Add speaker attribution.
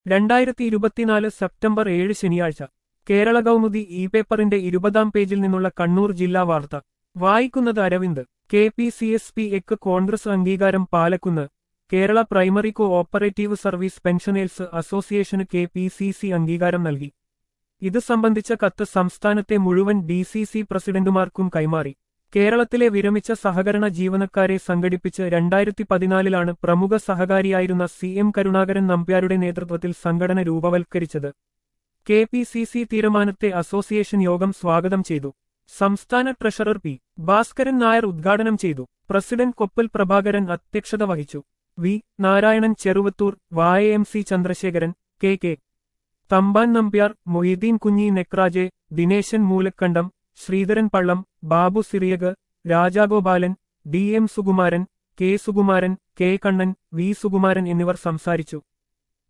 Speaker 1: രണ്ടായിരത്തി ഇരുപത്തിനാല് സെപ്റ്റംബർ ഏഴ് ശനിയാഴ്ച കേരള കൗമുദി ഇ പേപ്പറിന്റെ ഇരുപതാം പേജിൽ നിന്നുള്ള കണ്ണൂർ ജില്ലാ വാർത്ത വായിക്കുന്നത് Aravind K P C S P എക്ക് കോൺഗ്രസ് അംഗീകാരം Palakkunnu Kerala primary co operative service pensioners അസോസിയേഷന് കെ പി സി സി അംഗീകാരം നൽകി ഇത് സംബന്ധിച്ച കത്ത് സംസ്ഥാനത്തെ മുഴുവൻ ഡി സി സി പ്രസിഡന്റുമാർക്കും കൈമാറി കേരളത്തിലെ വിരമിച്ച സഹകരണ ജീവനക്കാരെ സംഘടിപ്പിച്ച് രണ്ടായിരത്തി പതിനാലിലാണ് പ്രമുഖ സഹകാരിയായിരുന്ന സി എം കരുണാകരൻ നമ്പ്യാരുടെ നേതൃത്വത്തിൽ സംഘടന രൂപവൽക്കരിച്ചത് കെ പി സി സി തീരുമാനത്തെ അസോസിയേഷൻ യോഗം സ്വാഗതം ചെയ്തു സംസ്ഥാന ട്രഷറർ പി ഭാസ്കരൻ നായർ ഉദ്ഘാടനം ചെയ്തു പ്രസിഡന്റ് കൊപ്പൽ പ്രഭാകരൻ അധ്യക്ഷത വഹിച്ചു വി നാരായണൻ ചെറുവത്തൂർ വായ M C Chandrasekharan K K Thampan Nambiar Moideen Kunhi Nekraje Dineshan Moolakkandam Sreedharan Pallam Babu Cyriac Rajagopalan D M Sukumaran K Sukumaran K Kannan V Sukumaran എന്നിവർ സംസാരിച്ചു